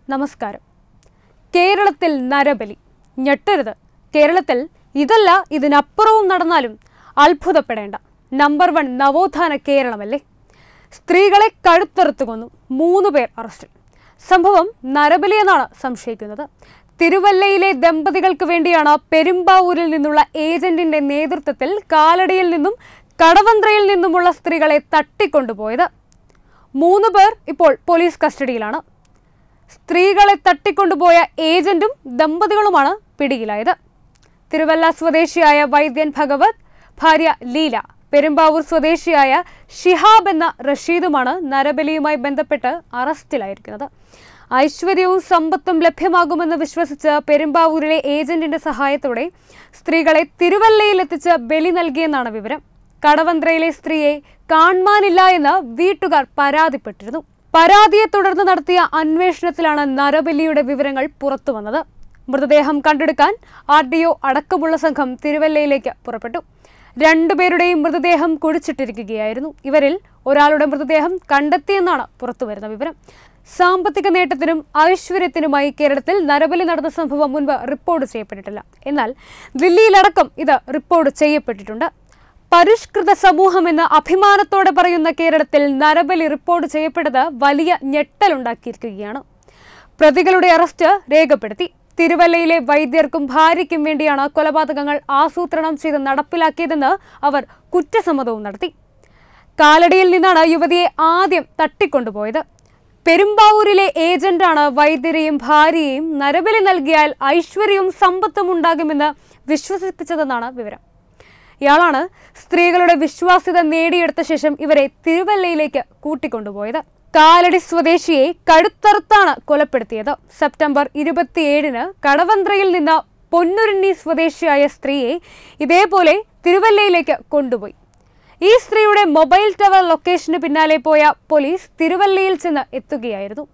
നമസ്കാരം കേരളത്തിൽ നരബലി ഞെട്ടരുത് കേരളത്തിൽ ഇതല്ല ഇതിനപ്പുറവും നടന്നാലും അത്ഭുതപ്പെടേണ്ട നമ്പർ വൺ നവോത്ഥാന കേരളമല്ലേ സ്ത്രീകളെ കഴുത്തറുത്തു കൊന്നു മൂന്ന് പേർ അറസ്റ്റിൽ സംഭവം നരബലി എന്നാണ് സംശയിക്കുന്നത് തിരുവല്ലയിലെ ദമ്പതികൾക്ക് വേണ്ടിയാണ് പെരുമ്പാവൂരിൽ നിന്നുള്ള ഏജന്റിന്റെ നേതൃത്വത്തിൽ കാലടിയിൽ നിന്നും കടവന്ത്രയിൽ നിന്നുമുള്ള സ്ത്രീകളെ തട്ടിക്കൊണ്ടുപോയത് മൂന്ന് പേർ ഇപ്പോൾ പോലീസ് കസ്റ്റഡിയിലാണ് സ്ത്രീകളെ തട്ടിക്കൊണ്ടുപോയ ഏജന്റും ദമ്പതികളുമാണ് പിടിയിലായത് തിരുവല്ല സ്വദേശിയായ വൈദ്യൻ ഭഗവത് ഭാര്യ ലീല പെരുമ്പാവൂർ സ്വദേശിയായ ഷിഹാബ് എന്ന റഷീദുമാണ് നരബലിയുമായി ബന്ധപ്പെട്ട് അറസ്റ്റിലായിരിക്കുന്നത് ഐശ്വര്യവും സമ്പത്തും ലഭ്യമാകുമെന്ന് വിശ്വസിച്ച് പെരുമ്പാവൂരിലെ ഏജന്റിന്റെ സഹായത്തോടെ സ്ത്രീകളെ തിരുവല്ലയിലെത്തിച്ച് ബലി നൽകിയെന്നാണ് വിവരം കടവന്ത്രയിലെ സ്ത്രീയെ കാണാനില്ല എന്ന് വീട്ടുകാർ പരാതിപ്പെട്ടിരുന്നു പരാതിയെ തുടർന്ന് നടത്തിയ അന്വേഷണത്തിലാണ് നരബലിയുടെ വിവരങ്ങൾ പുറത്തുവന്നത് മൃതദേഹം കണ്ടെടുക്കാൻ ആർ ഡി ഒ അടക്കമുള്ള സംഘം തിരുവല്ലയിലേക്ക് പുറപ്പെട്ടു രണ്ടുപേരുടെയും മൃതദേഹം കുഴിച്ചിട്ടിരിക്കുകയായിരുന്നു ഇവരിൽ ഒരാളുടെ മൃതദേഹം കണ്ടെത്തിയെന്നാണ് പുറത്തുവരുന്ന വിവരം സാമ്പത്തിക നേട്ടത്തിനും ഐശ്വര്യത്തിനുമായി കേരളത്തിൽ നരബലി നടന്ന സംഭവം മുൻപ് റിപ്പോർട്ട് ചെയ്യപ്പെട്ടിട്ടില്ല എന്നാൽ ദില്ലിയിലടക്കം ഇത് റിപ്പോർട്ട് ചെയ്യപ്പെട്ടിട്ടുണ്ട് പരിഷ്കൃത സമൂഹമെന്ന് അഭിമാനത്തോടെ പറയുന്ന കേരളത്തിൽ നരബലി റിപ്പോർട്ട് ചെയ്യപ്പെട്ടത് വലിയ ഞെട്ടലുണ്ടാക്കിയിരിക്കുകയാണ് പ്രതികളുടെ അറസ്റ്റ് രേഖപ്പെടുത്തി തിരുവല്ലയിലെ വൈദ്യർക്കും ഭാര്യയ്ക്കും വേണ്ടിയാണ് കൊലപാതകങ്ങൾ ആസൂത്രണം ചെയ്ത് നടപ്പിലാക്കിയതെന്ന് അവർ കുറ്റസമ്മതവും നടത്തി കാലടിയിൽ നിന്നാണ് യുവതിയെ ആദ്യം തട്ടിക്കൊണ്ടുപോയത് പെരുമ്പാവൂരിലെ ഏജന്റാണ് വൈദ്യരെയും ഭാര്യയെയും നരബലി നൽകിയാൽ ഐശ്വര്യവും സമ്പത്തും ഉണ്ടാകുമെന്ന് വിശ്വസിപ്പിച്ചതെന്നാണ് വിവരം ഇയാളാണ് സ്ത്രീകളുടെ വിശ്വാസ്യത നേടിയെടുത്ത ശേഷം ഇവരെ തിരുവല്ലയിലേക്ക് കൂട്ടിക്കൊണ്ടുപോയത് കാലടി സ്വദേശിയെ കഴുത്തറുത്താണ് കൊലപ്പെടുത്തിയത് സെപ്റ്റംബർ ഇരുപത്തിയേഴിന് കടവന്ത്രയിൽ നിന്ന് പൊന്നുരുണ്ണി സ്വദേശിയായ സ്ത്രീയെ ഇതേപോലെ തിരുവല്ലയിലേക്ക് കൊണ്ടുപോയി ഈ സ്ത്രീയുടെ മൊബൈൽ ടവർ ലൊക്കേഷന് പിന്നാലെ പോയ പോലീസ് തിരുവല്ലയിൽ ചെന്ന് എത്തുകയായിരുന്നു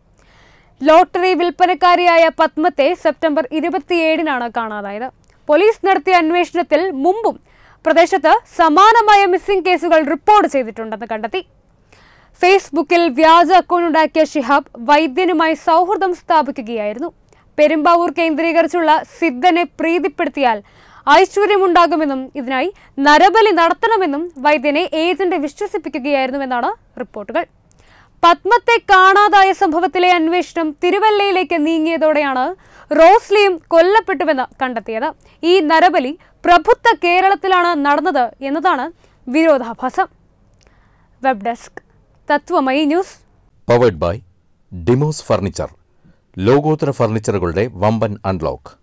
ലോട്ടറി വിൽപ്പനക്കാരിയായ പത്മത്തെ സെപ്റ്റംബർ ഇരുപത്തിയേഴിനാണ് കാണാതായത് പോലീസ് നടത്തിയ അന്വേഷണത്തിൽ മുമ്പും പ്രദേശത്ത് സമാനമായ മിസ്സിംഗ് കേസുകൾ റിപ്പോർട്ട് ചെയ്തിട്ടുണ്ടെന്ന് കണ്ടെത്തി ഫേസ്ബുക്കിൽ വ്യാജ അക്കൗണ്ട് ഉണ്ടാക്കിയ ഷിഹാബ് വൈദ്യനുമായി സൗഹൃദം സ്ഥാപിക്കുകയായിരുന്നു പെരുമ്പാവൂർ കേന്ദ്രീകരിച്ചുള്ള സിദ്ധനെ പ്രീതിപ്പെടുത്തിയാൽ ഐശ്വര്യമുണ്ടാകുമെന്നും ഇതിനായി നരബലി നടത്തണമെന്നും വൈദ്യനെ ഏജന്റ് വിശ്വസിപ്പിക്കുകയായിരുന്നുവെന്നാണ് റിപ്പോർട്ടുകൾ പത്മത്തെ കാണാതായ സംഭവത്തിലെ അന്വേഷണം തിരുവല്ലയിലേക്ക് നീങ്ങിയതോടെയാണ് റോസ്ലിയും കൊല്ലപ്പെട്ടുവെന്ന് കണ്ടെത്തിയത് ഈ നരബലി പ്രഭുത്വ കേരളത്തിലാണ് നടന്നത് എന്നതാണ് വിരോധാഭാസം web desk Tathwamayi news powered by Demos furniture ലോകോത്തര ഫർണിച്ചറുകളുടെ വമ്പൻ അൺലോക്ക്